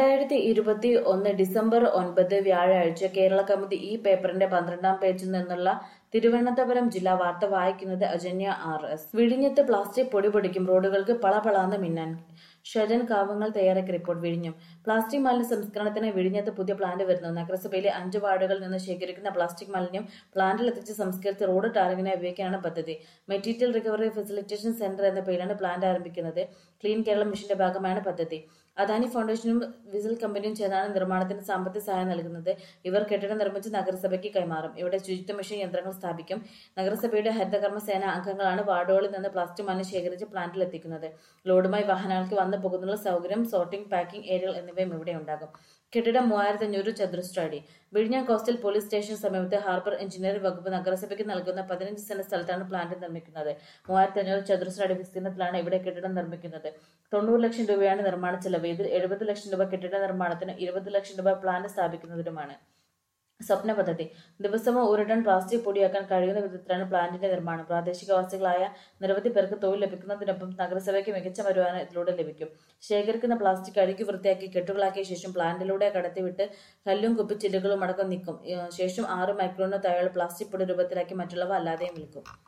രണ്ടായിരത്തി ഇരുപത്തി ഒന്ന് ഡിസംബർ ഒൻപത് വ്യാഴാഴ്ച കേരള കൗമുദി ഈ പേപ്പറിന്റെ പന്ത്രണ്ടാം പേജിൽ നിന്നുള്ള തിരുവനന്തപുരം ജില്ലാ വാർത്ത വായിക്കുന്നത് അജന്യ ആർ എസ് വിഴിഞ്ഞത്ത് പ്ലാസ്റ്റിക് പൊടി പൊടിക്കും റോഡുകൾക്ക് പളപളാന്ന് മിന്നാൻ ഷജൻ കാവങ്ങൾ തയ്യാറാക്കിയ റിപ്പോർട്ട് വിഴിഞ്ഞം പ്ലാസ്റ്റിക് മാലിന്യ സംസ്കരണത്തിന് വിഴിഞ്ഞത്ത് പുതിയ പ്ലാന്റ് വരുന്നു നഗരസഭയിലെ അഞ്ച് വാർഡുകളിൽ നിന്ന് ശേഖരിക്കുന്ന പ്ലാസ്റ്റിക് മാലിന്യം പ്ലാന്റിൽ എത്തിച്ച് സംസ്കരിച്ച് റോഡ് ടാറിങ്ങിനായി ഉപയോഗിക്കാനാണ് പദ്ധതി മെറ്റീരിയൽ റിക്കവറി ഫെസിലിറ്റേഷൻ സെന്റർ എന്ന പേരിലാണ് പ്ലാന്റ് ആരംഭിക്കുന്നത് ക്ലീൻ കേരളം മിഷന്റെ ഭാഗമായാണ് പദ്ധതി അദാനി ഫൗണ്ടേഷനും വിസിൽ കമ്പനിയും ചേർന്നാണ് നിർമ്മാണത്തിന് സാമ്പത്തിക സഹായം നൽകുന്നത് ഇവർ കെട്ടിടം നിർമ്മിച്ച് നഗരസഭയ്ക്ക് കൈമാറും ഇവിടെ ശുചിത്വ മെഷീൻ യന്ത്രങ്ങൾ സ്ഥാപിക്കും നഗരസഭയുടെ ഹരിതകർമ്മ സേന അംഗങ്ങളാണ് വാർഡുകളിൽ നിന്ന് പ്ലാസ്റ്റിക് മാലിന്യം ശേഖരിച്ച് പ്ലാന്റിൽ എത്തിക്കുന്നത് ലോഡുമായി വാഹനങ്ങൾക്ക് വന്നു പോകുന്നുള്ള സൗകര്യം സോർട്ടിംഗ് പാക്കിംഗ് ഏരിയകൾ എന്നിവയും ഇവിടെ ഉണ്ടാകും കെട്ടിടം മൂവായിരത്തി അഞ്ഞൂറ് ചതുരശ്ര അടി വിഴിഞ്ഞം കോസ്റ്റൽ പോലീസ് സ്റ്റേഷൻ സമീപത്ത് ഹാർബർ എഞ്ചിനീയറിംഗ് വകുപ്പ് നഗരസഭയ്ക്ക് നൽകുന്ന പതിനഞ്ച് സെന്റ് സ്ഥലത്താണ് പ്ലാന്റ് നിർമ്മിക്കുന്നത് മൂവായിരത്തി അഞ്ഞൂറ് ചതുരശ്ര അടി വിസ്തീർണത്തിലാണ് ഇവിടെ കെട്ടിടം നിർമ്മിക്കുന്നത് തൊണ്ണൂറ് ലക്ഷം രൂപയാണ് നിർമ്മാണ ചെലവ് ഇതിൽ എഴുപത് ലക്ഷം രൂപ കെട്ടിട നിർമ്മാണത്തിന് ഇരുപത് ലക്ഷം രൂപ പ്ലാന്റ് സ്ഥാപിക്കുന്നതിനുമാണ് സ്വപ്ന പദ്ധതി ദിവസവും ഒരു ടൺ പ്ലാസ്റ്റിക് പൊടിയാക്കാൻ കഴിയുന്ന വിധത്തിലാണ് പ്ലാന്റിന്റെ നിർമ്മാണം പ്രാദേശികവാസികളായ നിരവധി പേർക്ക് തൊഴിൽ ലഭിക്കുന്നതിനൊപ്പം നഗരസഭയ്ക്ക് മികച്ച വരുമാനം ഇതിലൂടെ ലഭിക്കും ശേഖരിക്കുന്ന പ്ലാസ്റ്റിക് അഴുകി വൃത്തിയാക്കി കെട്ടുകളാക്കിയ ശേഷം പ്ലാന്റിലൂടെ കടത്തിവിട്ട് കല്ലും കുപ്പിച്ചില്ലുകളും അടക്കം നീക്കും ഏഹ് ശേഷം ആറ് മൈക്രോണിന് താഴെ പ്ലാസ്റ്റിക് പൊടി രൂപത്തിലാക്കി മറ്റുള്ളവ അല്ലാതെയും വിൽക്കും